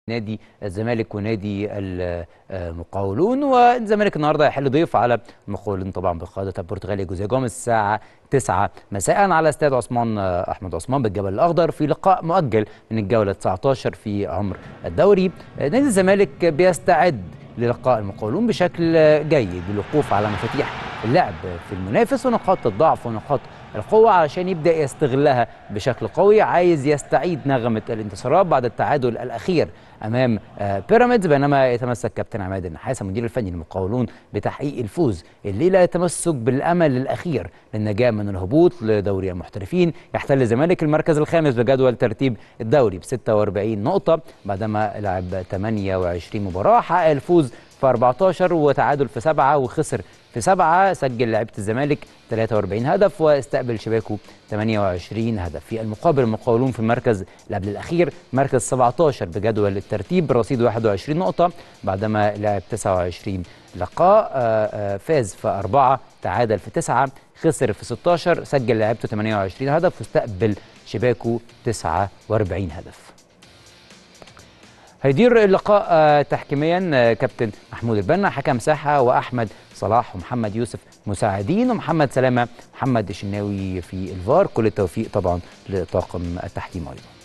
نادي الزمالك ونادي المقاولون والزمالك النهارده هيحل ضيف على المقاولون طبعا بقياده البرتغالي جوزيه جوميز الساعه 9 مساء على استاد عثمان احمد عثمان بالجبل الاخضر في لقاء مؤجل من الجوله 19 في عمر الدوري نادي الزمالك بيستعد للقاء المقاولون بشكل جيد بالوقوف على مفاتيح اللعب في المنافس ونقاط الضعف ونقاط القوة علشان يبدأ يستغلها بشكل قوي عايز يستعيد نغمة الانتصارات بعد التعادل الأخير أمام بيراميدز بينما يتمسك كابتن عماد النحاس المدير الفني للمقاولون بتحقيق الفوز الليلة يتمسك بالأمل الأخير للنجاة من الهبوط لدوري المحترفين يحتل الزمالك المركز الخامس بجدول ترتيب الدوري ب 46 نقطة بعدما لعب 28 مباراة حقق الفوز في 14 وتعادل في سبعة وخسر في سبعة سجل لعيبة الزمالك 43 هدف واستقبل شباكه 28 هدف في المقابل المقاولون في المركز اللي قبل الأخير مركز 17 بجدول الترتيب برصيد 21 نقطة بعدما لعب 29 لقاء فاز في أربعة تعادل في تسعة خسر في 16 سجل لعيبته 28 هدف واستقبل شباكه 49 هدف هيدير اللقاء تحكيميا كابتن محمود البنا حكم ساحه واحمد صلاح ومحمد يوسف مساعدين ومحمد سلامه محمد الشناوي في الفار كل التوفيق طبعا لطاقم التحكيم ايضا